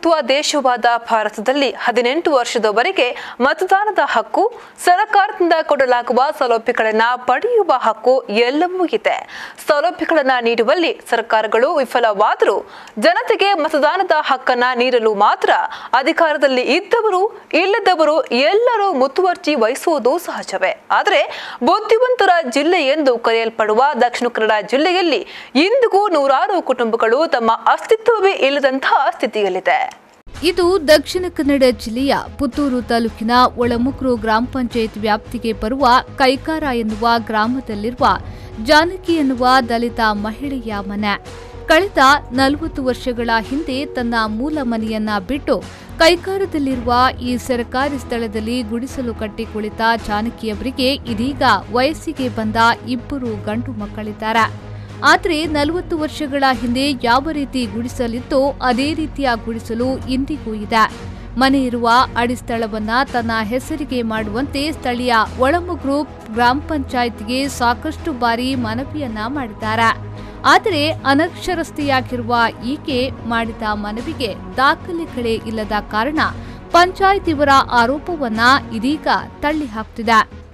ಪ್ರಜಾಪ್ರಭುತ್ವ ದೇಶವಾದ ಭಾರತದಲ್ಲಿ ಹದಿನೆಂಟು ವರ್ಷದವರೆಗೆ ಮತದಾನದ ಹಕ್ಕು ಸರ್ಕಾರದಿಂದ ಕೊಡಲಾಗುವ ಸೌಲಭ್ಯಗಳನ್ನು ಪಡೆಯುವ ಹಕ್ಕು ಎಲ್ಲವೂ ಇದೆ ಸೌಲಭ್ಯಗಳನ್ನು ನೀಡುವಲ್ಲಿ ಸರ್ಕಾರಗಳು ವಿಫಲವಾದರೂ ಜನತೆಗೆ ಮತದಾನದ ಹಕ್ಕನ್ನ ನೀಡಲು ಮಾತ್ರ ಅಧಿಕಾರದಲ್ಲಿ ಇದ್ದವರು ಇಲ್ಲದವರು ಎಲ್ಲರೂ ಮುತುವರ್ಜಿ ವಹಿಸುವುದು ಸಹಜವೇ ಆದರೆ ಬುದ್ಧಿವಂತರ ಜಿಲ್ಲೆ ಎಂದು ಕರೆಯಲ್ಪಡುವ ದಕ್ಷಿಣ ಕನ್ನಡ ಜಿಲ್ಲೆಯಲ್ಲಿ ಇಂದಿಗೂ ನೂರಾರು ಕುಟುಂಬಗಳು ತಮ್ಮ ಅಸ್ತಿತ್ವವೇ ಇಲ್ಲದಂತಹ ಸ್ಥಿತಿಯಲ್ಲಿದೆ ಇದು ದಕ್ಷಿಣ ಕನ್ನಡ ಜಿಲ್ಲೆಯ ಪುತ್ತೂರು ತಾಲೂಕಿನ ಒಳಮುಕ್ರು ಗ್ರಾಮ ಪಂಚಾಯತ್ ವ್ಯಾಪ್ತಿಗೆ ಬರುವ ಕೈಕಾರ ಎನ್ನುವ ಗ್ರಾಮದಲ್ಲಿರುವ ಜಾನಕಿ ಎನ್ನುವ ದಲಿತ ಮಹಿಳೆಯ ಮನೆ ಕಳೆದ ನಲವತ್ತು ವರ್ಷಗಳ ಹಿಂದೆ ತನ್ನ ಮೂಲ ಮನೆಯನ್ನ ಬಿಟ್ಟು ಕೈಕಾರದಲ್ಲಿರುವ ಈ ಸರ್ಕಾರಿ ಸ್ಥಳದಲ್ಲಿ ಗುಡಿಸಲು ಕಟ್ಟಿ ಕುಳಿತ ಜಾನಕಿಯವರಿಗೆ ಇದೀಗ ವಯಸ್ಸಿಗೆ ಬಂದ ಇಬ್ಬರು ಗಂಡು ಮಕ್ಕಳಿದ್ದಾರೆ ಆದರೆ ನಲವತ್ತು ವರ್ಷಗಳ ಹಿಂದೆ ಯಾವ ರೀತಿ ಗುಡಿಸಲಿತ್ತೋ ಅದೇ ರೀತಿಯ ಗುಡಿಸಲು ಇಂದಿಗೂ ಇದೆ ಮನೆ ಇರುವ ಅಡಿಸ್ಥಳವನ್ನ ತನ್ನ ಹೆಸರಿಗೆ ಮಾಡುವಂತೆ ಸ್ಥಳೀಯ ಒಳಮುಗ್ರು ಗ್ರಾಮ ಪಂಚಾಯತ್ಗೆ ಸಾಕಷ್ಟು ಬಾರಿ ಮನವಿಯನ್ನ ಮಾಡಿದ್ದಾರೆ ಆದರೆ ಅನಕ್ಷರಸ್ಥೆಯಾಗಿರುವ ಈಕೆ ಮಾಡಿದ ಮನವಿಗೆ ದಾಖಲೆಗಳೇ ಇಲ್ಲದ ಕಾರಣ ಪಂಚಾಯತ್ ಇವರ ಆರೋಪವನ್ನ ಇದೀಗ ತಳ್ಳಿ ಹಾಕ್ತಿದೆ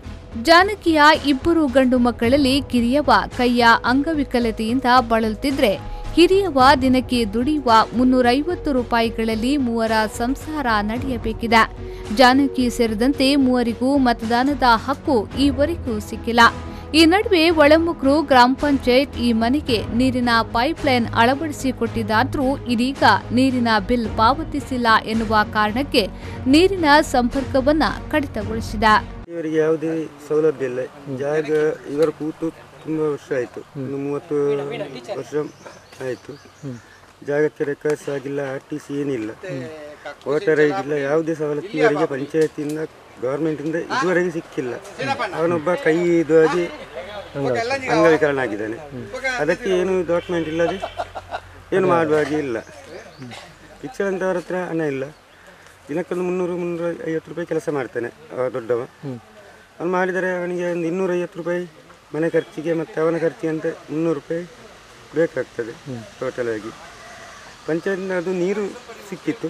ಜಾನಕಿಯ ಇಬ್ಬರು ಗಂಡು ಮಕ್ಕಳಲ್ಲಿ ಕಿರಿಯವ ಕೈಯ ಅಂಗವಿಕಲತೆಯಿಂದ ಬಳಲುತ್ತಿದ್ರೆ ಹಿರಿಯವ ದಿನಕ್ಕೆ ದುಡಿಯುವ ಮುನ್ನೂರೈವತ್ತು ರೂಪಾಯಿಗಳಲ್ಲಿ ಮೂವರ ಸಂಸಾರ ನಡೆಯಬೇಕಿದೆ ಜಾನಕಿ ಸೇರಿದಂತೆ ಮೂವರಿಗೂ ಮತದಾನದ ಹಕ್ಕು ಈವರೆಗೂ ಸಿಕ್ಕಿಲ್ಲ ಈ ನಡುವೆ ಒಳಮುಕ್ರು ಗ್ರಾಮ ಪಂಚಾಯತ್ ಈ ಮನೆಗೆ ನೀರಿನ ಪೈಪ್ಲೈನ್ ಅಳವಡಿಸಿಕೊಟ್ಟಿದ್ದಾದ್ರೂ ಇದೀಗ ನೀರಿನ ಬಿಲ್ ಪಾವತಿಸಿಲ್ಲ ಎನ್ನುವ ಕಾರಣಕ್ಕೆ ನೀರಿನ ಸಂಪರ್ಕವನ್ನ ಕಡಿತಗೊಳಿಸಿದೆ ಇವರಿಗೆ ಯಾವುದೇ ಸೌಲಭ್ಯ ಇಲ್ಲ ಜಾಗ ಇವರ ಕೂತು ತುಂಬ ವರ್ಷ ಆಯಿತು ಒಂದು ಮೂವತ್ತು ವರ್ಷ ಆಯಿತು ಜಾಗಕ್ಕೆ ರೆಕಾರ್ಡ್ಸ್ ಆಗಿಲ್ಲ ಆರ್ ಟಿ ಸಿ ಏನಿಲ್ಲ ವೋಟರ್ ಐಡಿ ಇಲ್ಲ ಯಾವುದೇ ಸವಲತ್ತು ಇವರಿಗೆ ಪಂಚಾಯತಿಂದ ಗೌರ್ಮೆಂಟಿಂದ ಇದುವರೆಗೆ ಸಿಕ್ಕಿಲ್ಲ ಅವನೊಬ್ಬ ಕೈ ಇದು ಆಗಿ ಅಂಗವಿಕರಣ ಆಗಿದ್ದಾನೆ ಅದಕ್ಕೆ ಏನು ಡಾಕ್ಯುಮೆಂಟ್ ಇಲ್ಲದೆ ಏನು ಮಾಡುವ ಹಾಗೆ ಇಲ್ಲ ಪಿಕ್ಚರ್ ಅಂತವ್ರ ಹತ್ರ ಹಣ ಇಲ್ಲ ದಿನಕ್ಕೊಂದು ಮುನ್ನೂರು ಮುನ್ನೂರ ಐವತ್ತು ರೂಪಾಯಿ ಕೆಲಸ ಮಾಡ್ತಾನೆ ಅವ ದೊಡ್ಡವ ಅವ್ನು ಮಾಡಿದರೆ ಅವನಿಗೆ ಒಂದು ಇನ್ನೂರೈವತ್ತು ರೂಪಾಯಿ ಮನೆ ಖರ್ಚಿಗೆ ಮತ್ತು ಅವನ ಖರ್ಚಿಗೆ ಅಂತ ಮುನ್ನೂರು ರೂಪಾಯಿ ಬೇಕಾಗ್ತದೆ ಟೋಟಲ್ ಆಗಿ ಪಂಚಾಯತ್ನ ಅದು ನೀರು ಸಿಕ್ಕಿತ್ತು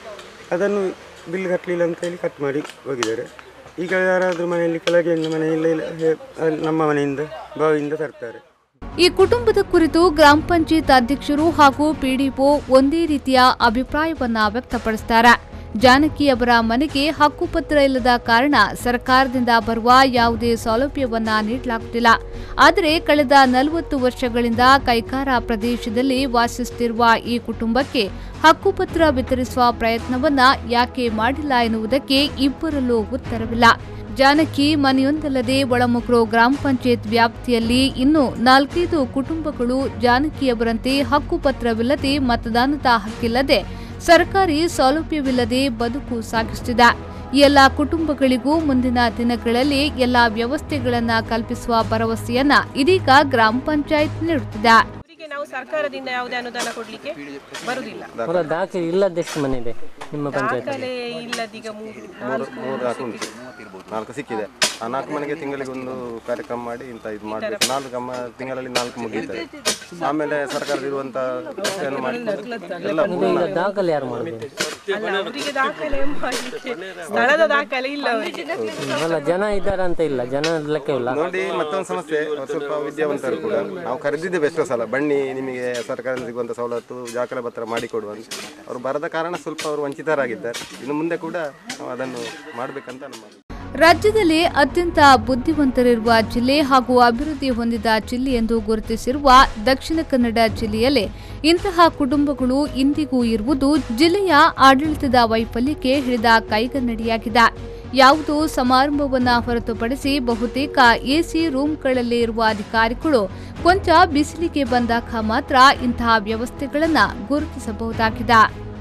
ಅದನ್ನು ಬಿಲ್ ಕಟ್ಟಲಿಲ್ಲ ಅಂತ ಹೇಳಿ ಕಟ್ ಮಾಡಿ ಹೋಗಿದ್ದಾರೆ ಈಗ ಯಾರಾದರೂ ಮನೆಯಲ್ಲಿ ಕೆಳಗೆಯಿಂದ ಮನೆಯಿಂದ ಇಲ್ಲ ಹೇ- ಅಲ್ಲಿ ನಮ್ಮ ಮನೆಯಿಂದ ಬಾವಿಯಿಂದ ತರ್ತಾರೆ ಈ ಕುಟುಂಬದ ಕುರಿತು ಗ್ರಾಮ ಪಂಚಾಯತ್ ಅಧ್ಯಕ್ಷರು ಹಾಗೂ ಪಿಡಿಒ ಒಂದೇ ರೀತಿಯ ಅಭಿಪ್ರಾಯವನ್ನ ವ್ಯಕ್ತಪಡಿಸುತ್ತಾರೆ ಜಾನಕಿ ಅವರ ಮನೆಗೆ ಹಕ್ಕುಪತ್ರ ಇಲ್ಲದ ಕಾರಣ ಸರ್ಕಾರದಿಂದ ಬರುವ ಯಾವುದೇ ಸೌಲಭ್ಯವನ್ನ ನೀಡಲಾಗುತ್ತಿಲ್ಲ ಆದರೆ ಕಳೆದ ನಲವತ್ತು ವರ್ಷಗಳಿಂದ ಕೈಕಾರ ಪ್ರದೇಶದಲ್ಲಿ ವಾಸಿಸುತ್ತಿರುವ ಈ ಕುಟುಂಬಕ್ಕೆ ಹಕ್ಕುಪತ್ರ ವಿತರಿಸುವ ಪ್ರಯತ್ನವನ್ನ ಯಾಕೆ ಮಾಡಿಲ್ಲ ಎನ್ನುವುದಕ್ಕೆ ಇಬ್ಬರಲ್ಲೂ ಉತ್ತರವಿಲ್ಲ ಜಾನಕಿ ಮನೆಯೊಂದಲ್ಲದೆ ಒಳಮುಕ್ರು ಗ್ರಾಮ ಪಂಚಾಯತ್ ವ್ಯಾಪ್ತಿಯಲ್ಲಿ ಇನ್ನೂ ನಾಲ್ಕೈದು ಕುಟುಂಬಗಳು ಜಾನಕಿಯವರಂತೆ ಹಕ್ಕುಪತ್ರವಿಲ್ಲದೆ ಮತದಾನದ ಹಕ್ಕಿಲ್ಲದೆ ಸರ್ಕಾರಿ ಸೌಲಭ್ಯವಿಲ್ಲದೆ ಬದುಕು ಸಾಗಿಸುತ್ತಿದೆ ಈ ಎಲ್ಲ ಕುಟುಂಬಗಳಿಗೂ ಮುಂದಿನ ದಿನಗಳಲ್ಲಿ ಎಲ್ಲಾ ವ್ಯವಸ್ಥೆಗಳನ್ನ ಕಲ್ಪಿಸುವ ಭರವಸೆಯನ್ನ ಇದೀಗ ಗ್ರಾಮ ಪಂಚಾಯತ್ ನೀಡುತ್ತಿದೆ ಅವರಿಗೆ ನಾವು ಸರ್ಕಾರದಿಂದ ಯಾವುದೇ ಅನುದಾನ ಕೊಡ್ಲಿಕ್ಕೆ ಬರುದಿಲ್ಲ ಅವರ ದಾಖಲೆ ಇಲ್ಲದೆಷ್ಟು ಮನೆ ಇದೆ ನಿಮ್ಮ ಪಂಚಾಯತ್ ದಾಖಲೆ ಇಲ್ಲದೀಗ ಮೂರು ಮೂರು ಮೂರು ನಾಲ್ಕು ಉಂಟು ನಾಲ್ಕು ಸಿಕ್ಕಿದೆ ಆ ನಾಲ್ಕು ಮನೆಗೆ ತಿಂಗಳಿಗೆ ಒಂದು ಕಾರ್ಯಕ್ರಮ ಮಾಡಿ ಇಂಥ ಇದು ಮಾಡಬೇಕು ನಾಲ್ಕು ಗಮ್ಮ ತಿಂಗಳಲ್ಲಿ ನಾಲ್ಕು ಮುಗೀತದೆ ಆಮೇಲೆ ಸರ್ಕಾರದ ಇರುವಂಥ ವ್ಯವಸ್ಥೆಯನ್ನು ಮಾಡಿ ಎಲ್ಲ ಈಗ ದಾಖಲೆ ಯಾರು ಮಾಡಬೇಕು ಅಲ್ಲ ಅವರಿಗೆ ದಾಖಲೆ ಮಾಡಲಿಕ್ಕೆ ಸ್ಥಳದ ದಾಖಲೆ ಇಲ್ಲ ಅವರಿಗೆ ಅಲ್ಲ ಜನ ಇದ್ದಾರೆ ಅಂತ ಇಲ್ಲ ಜನ ಲೆಕ್ಕವಿಲ್ಲ ನೋಡಿ ಮತ್ತೊಂದು ಸಮಸ್ಯೆ ಅವ್ರು ಸ್ವಲ್ಪ ವಿದ್ಯಾವಂತರು ಕೂಡ ನಾವು ಕರೆದಿದ್ದೇವೆ ಎಷ್ಟೋ ಸಲ ಬನ್ನಿ ನಿಮಗೆ ಸರ್ಕಾರದಿಂದ ಸಿಗುವಂಥ ಸವಲತ್ತು ದಾಖಲೆ ಪತ್ರ ಮಾಡಿಕೊಡುವ ಅಂತ ಅವರು ಬರದ ಕಾರಣ ಸ್ವಲ್ಪ ಅವರು ವಂಚಿತರಾಗಿದ್ದಾರೆ ಇನ್ನು ಮುಂದೆ ಕೂಡ ನಾವು ಅದನ್ನು ಮಾಡಬೇಕಂತ ನಮ್ಮ ರಾಜ್ಯದಲ್ಲಿ ಅತ್ಯಂತ ಬುದ್ಧಿವಂತರಿರುವ ಜಿಲ್ಲೆ ಹಾಗೂ ಅಭಿವೃದ್ಧಿ ಹೊಂದಿದ ಜಿಲ್ಲೆ ಎಂದು ಗುರುತಿಸಿರುವ ದಕ್ಷಿಣ ಕನ್ನಡ ಜಿಲ್ಲೆಯಲ್ಲಿ ಇಂತಹ ಕುಟುಂಬಗಳು ಇಂದಿಗೂ ಇರುವುದು ಜಿಲ್ಲೆಯ ಆಡಳಿತದ ವೈಫಲ್ಯಕ್ಕೆ ಹಿಡಿದ ಕೈಗನ್ನಡಿಯಾಗಿದೆ ಯಾವುದೋ ಸಮಾರಂಭವನ್ನ ಹೊರತುಪಡಿಸಿ ಬಹುತೇಕ ಎಸಿ ರೂಮ್ಗಳಲ್ಲಿ ಇರುವ ಅಧಿಕಾರಿಗಳು ಕೊಂಚ ಬಿಸಿಲಿಗೆ ಬಂದಾಗ ಮಾತ್ರ ಇಂತಹ ವ್ಯವಸ್ಥೆಗಳನ್ನ ಗುರುತಿಸಬಹುದಾಗಿದೆ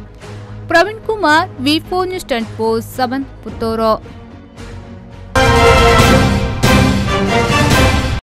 Praveen Kumar V four news twenty four seven Puttur